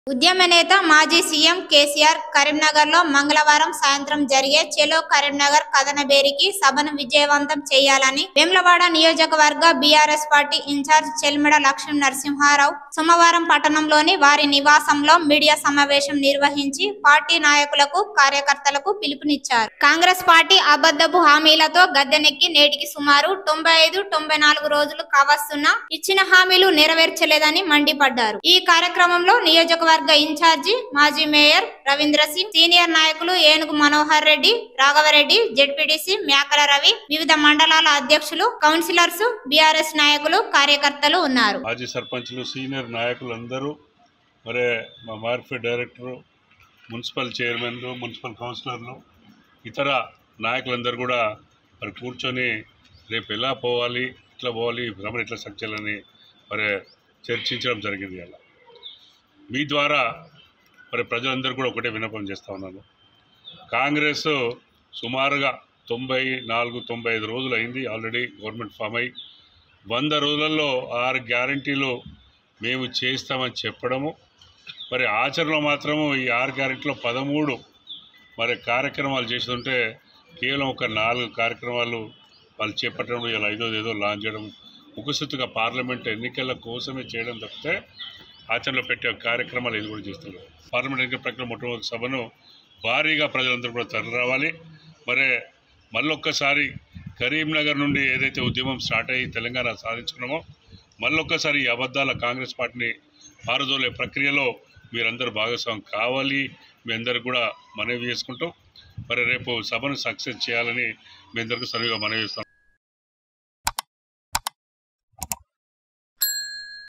ఉద్యమ నేత మాజీ సీఎం కేసీఆర్ కరీంనగర్ లో మంగళవారం సాయంత్రం జరిగే చెలో కరీంనగర్ కథనబేరికి సభను విజయవంతం చేయాలని వేములవాడ నియోజకవర్గ BRS party incharge Chelmida Lakshmi Narasimharao సోమవారం పట్టణంలోని వారి నివాసంలో మీడియా సమావేశం నిర్వహించి పార్టీ నాయకులకు కార్యకర్తలకు పిలుపునిచ్చారు కాంగ్రెస్ పార్టీ అబద్ధపు హామీలతో గద్దెనెక్కి నేటికి సుమారు తొంభై ఐదు తొంభై నాలుగు రోజులు కావస్తున్నా ఇచ్చిన హామీలు నెరవేర్చలేదని మండిపడ్డారు ఈ కార్యక్రమంలో నియోజకవర్గ ఇన్ఛార్జి మాజీ మేయర్ రవీంద్ర సింగ్ సీనియర్ నాయకులు ఏనుగు మనోహర్ రెడ్డి రాఘవరెడ్డి జెడ్పీటీసీ మేకల రవి వివిధ మండలాల అధ్యక్షులు కౌన్సిలర్స్ బీఆర్ఎస్ నాయకులు కార్యకర్తలు ఉన్నారు మాజీ సర్పంచ్లు సీనియర్ నాయకులు అందరూ మరి మా మార్కెట్ డైరెక్టరు మున్సిపల్ చైర్మన్లు మున్సిపల్ కౌన్సిలర్లు ఇతర నాయకులందరూ కూడా మరి కూర్చొని రేపు ఎలా పోవాలి ఇట్లా పోవాలి భ్రమణ ఎట్లా సక్చాలని మరి చర్చించడం జరిగింది అలా మీ ద్వారా మరి ప్రజలందరూ కూడా ఒకటే విన్నపం చేస్తూ ఉన్నాను కాంగ్రెస్ సుమారుగా తొంభై నాలుగు తొంభై ఐదు రోజులు అయింది ఆల్రెడీ గవర్నమెంట్ ఫామ్ అయి వంద రోజులలో ఆరు గ్యారంటీలు మేము చేస్తామని చెప్పడము మరి ఆచరణలో మాత్రము ఈ ఆరు గ్యారెంటీలో పదమూడు మరి కార్యక్రమాలు చేస్తుంటే కేవలం ఒక నాలుగు కార్యక్రమాలు వాళ్ళు చేపట్టడం ఇలా ఐదోది ఏదో లాంచ్ చేయడం ముఖసుత్తుగా పార్లమెంట్ ఎన్నికల కోసమే చేయడం తప్పితే ఆచరణలో పెట్టే కార్యక్రమాలు ఇది కూడా చేస్తున్నారు పార్లమెంట్ ఎన్నికల ప్రక్రియ మొట్టమొదటి సభను భారీగా ప్రజలందరూ కూడా తరలి రావాలి మరి మళ్ళొక్కసారి కరీంనగర్ నుండి ఏదైతే ఉద్యమం స్టార్ట్ అయ్యి తెలంగాణ సాధించుకున్నామో మళ్ళొక్కసారి ఈ అబద్ధాల కాంగ్రెస్ పార్టీని పారదోలే ప్రక్రియలో మీరందరూ భాగస్వామి కావాలి మీ అందరు కూడా మనవి చేసుకుంటూ మరి రేపు సభను సక్సెస్ చేయాలని మీ అందరికీ సరిగా మనవి చేస్తాం